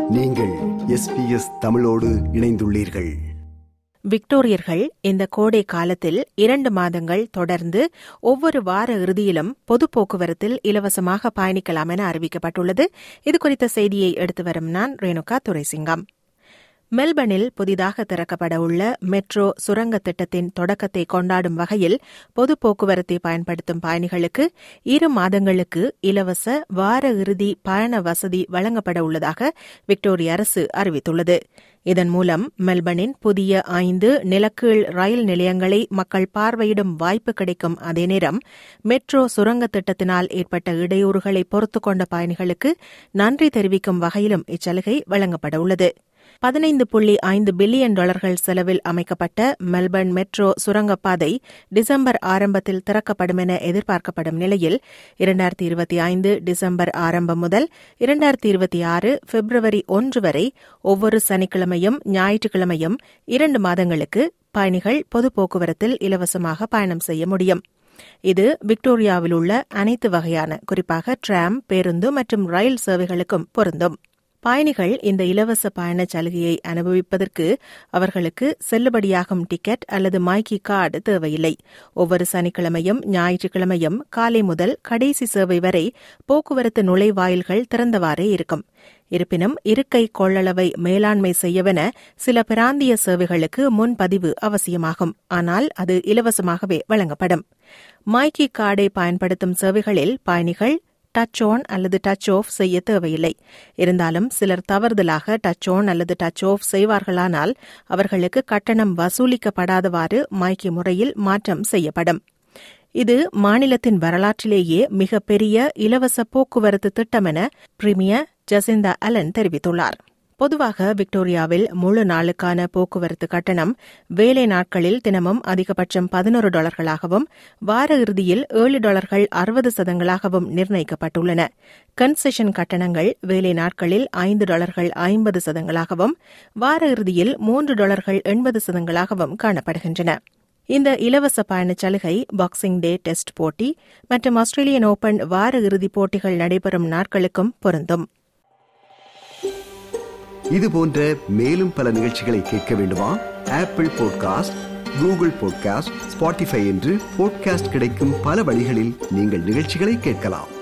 நீங்கள் எஸ்பிஎஸ் தமிழோடு இணைந்துள்ளீர்கள் விக்டோரியர்கள் இந்த கோடை காலத்தில் இரண்டு மாதங்கள் தொடர்ந்து ஒவ்வொரு வார இறுதியிலும் பொது போக்குவரத்தில் இலவசமாக பயணிக்கலாம் என அறிவிக்கப்பட்டுள்ளது இதுகுறித்த செய்தியை எடுத்து வரும் நான் ரேணுகா துரைசிங்கம் மெல்பர்னில் புதிதாக திறக்கப்பட உள்ள மெட்ரோ சுரங்க திட்டத்தின் தொடக்கத்தை கொண்டாடும் வகையில் பொது போக்குவரத்தை பயன்படுத்தும் பயணிகளுக்கு இரு மாதங்களுக்கு இலவச வார இறுதி பயண வசதி வழங்கப்பட உள்ளதாக விக்டோரிய அரசு அறிவித்துள்ளது இதன் மூலம் மெல்பர்னின் புதிய ஐந்து நிலக்கீழ் ரயில் நிலையங்களை மக்கள் பார்வையிடும் வாய்ப்பு கிடைக்கும் அதே நேரம் மெட்ரோ சுரங்க திட்டத்தினால் ஏற்பட்ட இடையூறுகளை பொறுத்துக் கொண்ட பயணிகளுக்கு நன்றி தெரிவிக்கும் வகையிலும் இச்சலுகை வழங்கப்பட உள்ளது பதினைந்து புள்ளி ஐந்து பில்லியன் டாலர்கள் செலவில் அமைக்கப்பட்ட மெல்பர்ன் மெட்ரோ சுரங்கப்பாதை டிசம்பர் ஆரம்பத்தில் திறக்கப்படும் என எதிர்பார்க்கப்படும் நிலையில் இரண்டாயிரத்தி இருபத்தி ஐந்து டிசம்பர் ஆரம்பம் முதல் இரண்டாயிரத்தி இருபத்தி ஆறு பிப்ரவரி ஒன்று வரை ஒவ்வொரு சனிக்கிழமையும் ஞாயிற்றுக்கிழமையும் இரண்டு மாதங்களுக்கு பயணிகள் பொது போக்குவரத்தில் இலவசமாக பயணம் செய்ய முடியும் இது விக்டோரியாவில் உள்ள அனைத்து வகையான குறிப்பாக டிராம் பேருந்து மற்றும் ரயில் சேவைகளுக்கும் பொருந்தும் பயணிகள் இந்த இலவச பயணச் சலுகையை அனுபவிப்பதற்கு அவர்களுக்கு செல்லுபடியாகும் டிக்கெட் அல்லது மைக்கி கார்டு தேவையில்லை ஒவ்வொரு சனிக்கிழமையும் ஞாயிற்றுக்கிழமையும் காலை முதல் கடைசி சேவை வரை போக்குவரத்து நுழைவாயில்கள் திறந்தவாறே இருக்கும் இருப்பினும் இருக்கை கொள்ளளவை மேலாண்மை செய்யவென சில பிராந்திய சேவைகளுக்கு முன்பதிவு அவசியமாகும் ஆனால் அது இலவசமாகவே வழங்கப்படும் மைக்கி கார்டை பயன்படுத்தும் சேவைகளில் பயணிகள் டச் ஆன் அல்லது டச் ஆஃப் செய்ய தேவையில்லை இருந்தாலும் சிலர் தவறுதலாக டச் ஆன் அல்லது டச் ஆஃப் செய்வார்களானால் அவர்களுக்கு கட்டணம் வசூலிக்கப்படாதவாறு மைக்கி முறையில் மாற்றம் செய்யப்படும் இது மாநிலத்தின் வரலாற்றிலேயே மிகப்பெரிய இலவச போக்குவரத்து திட்டம் என பிரிமியர் ஜசிந்தா அலன் தெரிவித்துள்ளார் பொதுவாக விக்டோரியாவில் முழு நாளுக்கான போக்குவரத்து கட்டணம் வேலை நாட்களில் தினமும் அதிகபட்சம் பதினோரு டாலர்களாகவும் வார இறுதியில் ஏழு டாலர்கள் அறுபது சதங்களாகவும் நிர்ணயிக்கப்பட்டுள்ளன கன்செஷன் கட்டணங்கள் வேலை நாட்களில் ஐந்து டாலர்கள் ஐம்பது சதங்களாகவும் வார இறுதியில் மூன்று டாலர்கள் எண்பது சதங்களாகவும் காணப்படுகின்றன இந்த இலவச பயணச் சலுகை பாக்ஸிங் டே டெஸ்ட் போட்டி மற்றும் ஆஸ்திரேலியன் ஓபன் வார இறுதிப் போட்டிகள் நடைபெறும் நாட்களுக்கும் பொருந்தும் இது போன்ற மேலும் பல நிகழ்ச்சிகளை கேட்க வேண்டுமா Apple podcast Google podcast Spotify என்று பாட்காஸ்ட் கிடைக்கும் பல வழிகளில் நீங்கள் நிகழ்ச்சிகளை கேட்கலாம்